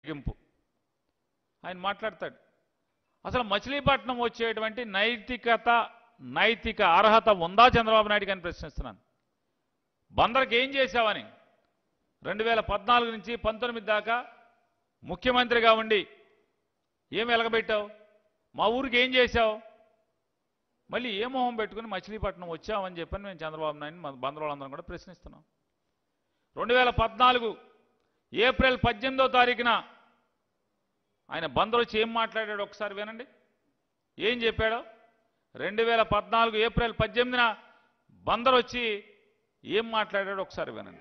గింపు ఆయన మాట్లాడతాడు అసలు మచిలీపట్నం వచ్చేటువంటి నైతికత నైతిక అర్హత ఉందా చంద్రబాబు నాయుడు అని ప్రశ్నిస్తున్నాను బందర్కి ఏం చేశావని రెండు వేల పద్నాలుగు నుంచి పంతొమ్మిది దాకా ముఖ్యమంత్రిగా ఉండి ఏం వెలగబెట్టావు మా ఊరికి ఏం చేశావు మళ్ళీ ఏ మొహం పెట్టుకుని మచిలీపట్నం వచ్చామని చెప్పని మేము చంద్రబాబు నాయుడు మన బందర్ వాళ్ళందరం కూడా ప్రశ్నిస్తున్నాం రెండు వేల పద్నాలుగు ఏప్రిల్ పద్దెనిమిదో తారీఖున ఆయన బందర్ వచ్చి ఏం మాట్లాడాడు ఒకసారి వినండి ఏం చెప్పాడో రెండు వేల పద్నాలుగు ఏప్రిల్ పద్దెనిమిదిన బందర్ వచ్చి ఏం మాట్లాడాడో ఒకసారి వినండి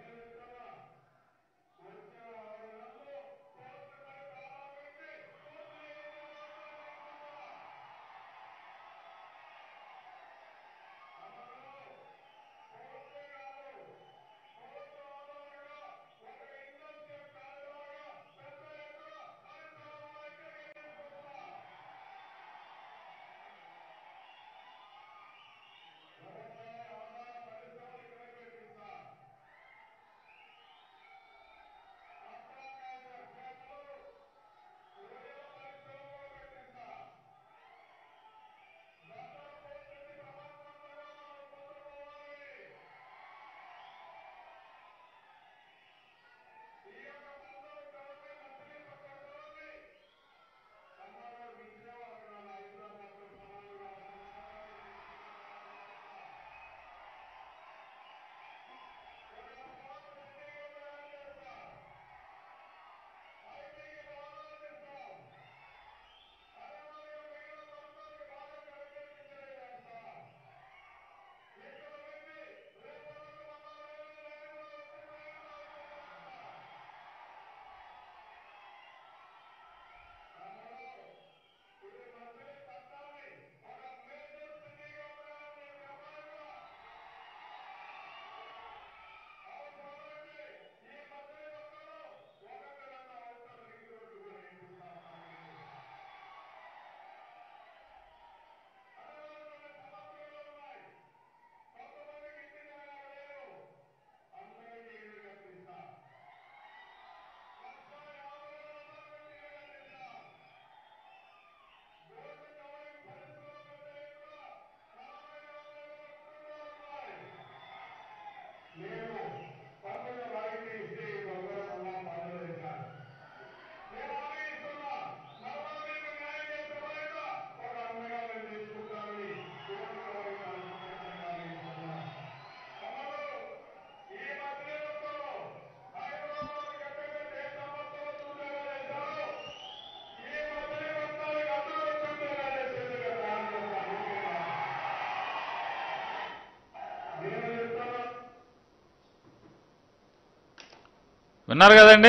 విన్నారు కదండి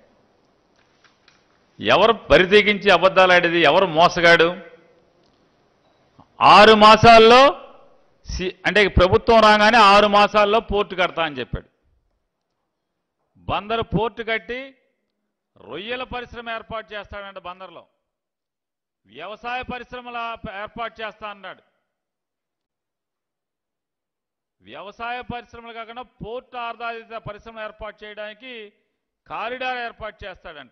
ఎవరు పరితెగించి అబద్ధాలు ఆడేది ఎవరు మోసగాడు ఆరు మాసాల్లో సి- అంటే ప్రభుత్వం రాగానే ఆరు మాసాల్లో పోర్టు కడతా అని చెప్పాడు బందరు పోర్టు కట్టి రొయ్యల పరిశ్రమ ఏర్పాటు చేస్తాడంట బందర్లో వ్యవసాయ పరిశ్రమల ఏర్పాటు చేస్తా అన్నాడు వ్యవసాయ పరిశ్రమలు కాకుండా పోర్టు ఆధారిత పరిశ్రమలు ఏర్పాటు చేయడానికి కారిడార్ ఏర్పాటు చేస్తాడంట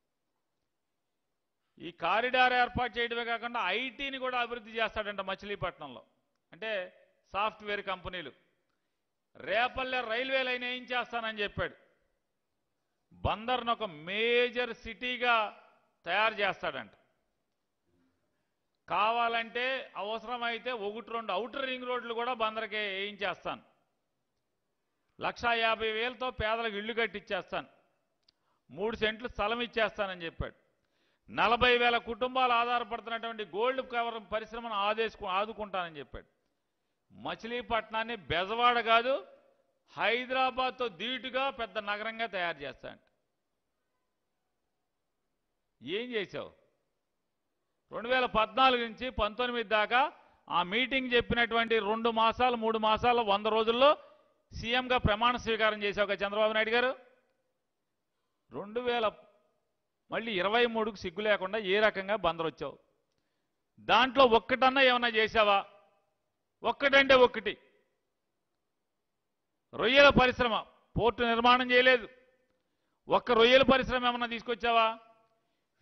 ఈ కారిడార్ ఏర్పాటు చేయడమే కాకుండా ఐటీని కూడా అభివృద్ధి చేస్తాడంట మచిలీపట్నంలో అంటే సాఫ్ట్వేర్ కంపెనీలు రేపల్లె రైల్వే లైన్ ఏం చేస్తానని చెప్పాడు బందర్ను ఒక మేజర్ సిటీగా తయారు చేస్తాడంట కావాలంటే అవసరమైతే ఒకటి రెండు అవుటర్ రింగ్ రోడ్లు కూడా బందరకే వేయించేస్తాను లక్షా యాభై వేలతో పేదలకు ఇళ్ళు కట్టిచ్చేస్తాను మూడు సెంట్లు స్థలం ఇచ్చేస్తానని చెప్పాడు నలభై వేల కుటుంబాలు ఆధారపడుతున్నటువంటి గోల్డ్ కవర్ పరిశ్రమను ఆదేశకు ఆదుకుంటానని చెప్పాడు మచిలీపట్నాన్ని బెజవాడ కాదు హైదరాబాద్తో ధీటుగా పెద్ద నగరంగా తయారు చేస్తాంట ఏం చేశావు రెండు వేల పద్నాలుగు నుంచి పంతొమ్మిది దాకా ఆ మీటింగ్ చెప్పినటువంటి రెండు మాసాలు మూడు మాసాలు వంద రోజుల్లో సీఎంగా ప్రమాణ స్వీకారం చేశావు కదా చంద్రబాబు నాయుడు గారు రెండు వేల మళ్ళీ ఇరవై మూడుకు సిగ్గు లేకుండా ఏ రకంగా బందరు వచ్చావు దాంట్లో ఒక్కటన్నా ఏమన్నా చేశావా ఒక్కటంటే ఒక్కటి రొయ్యల పరిశ్రమ పోర్టు నిర్మాణం చేయలేదు ఒక్క రొయ్యల పరిశ్రమ ఏమన్నా తీసుకొచ్చావా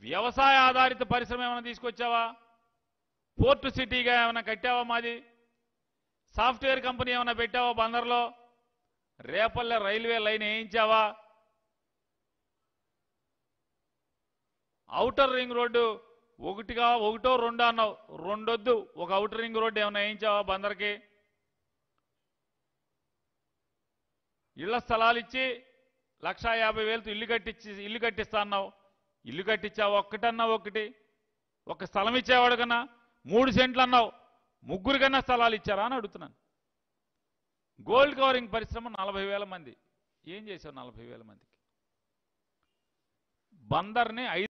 వ్యవసాయ ఆధారిత పరిశ్రమ ఏమైనా తీసుకొచ్చావా పోర్ట్ సిటీగా ఏమైనా కట్టావా మాది సాఫ్ట్వేర్ కంపెనీ ఏమైనా పెట్టావా బందర్లో రేపల్లె రైల్వే లైన్ వేయించావా ఔటర్ రింగ్ రోడ్డు ఒకటిగా ఒకటో రెండో అన్నావు రెండొద్దు ఒక ఔటర్ రింగ్ రోడ్డు ఏమైనా వేయించావా బందర్కి ఇళ్ల స్థలాలు ఇచ్చి లక్షా యాభై వేలతో ఇల్లు కట్టించి ఇల్లు కట్టిస్తా అన్నావు ఇల్లు కట్టించావు ఒక్కటన్నా ఒకటి ఒక స్థలం ఇచ్చేవాడు కన్నా మూడు సెంట్లు అన్నావు ముగ్గురు కన్నా స్థలాలు ఇచ్చారా అని అడుగుతున్నాను గోల్డ్ కవరింగ్ పరిశ్రమ నలభై వేల మంది ఏం చేశావు నలభై వేల మందికి బందర్ని ఐదు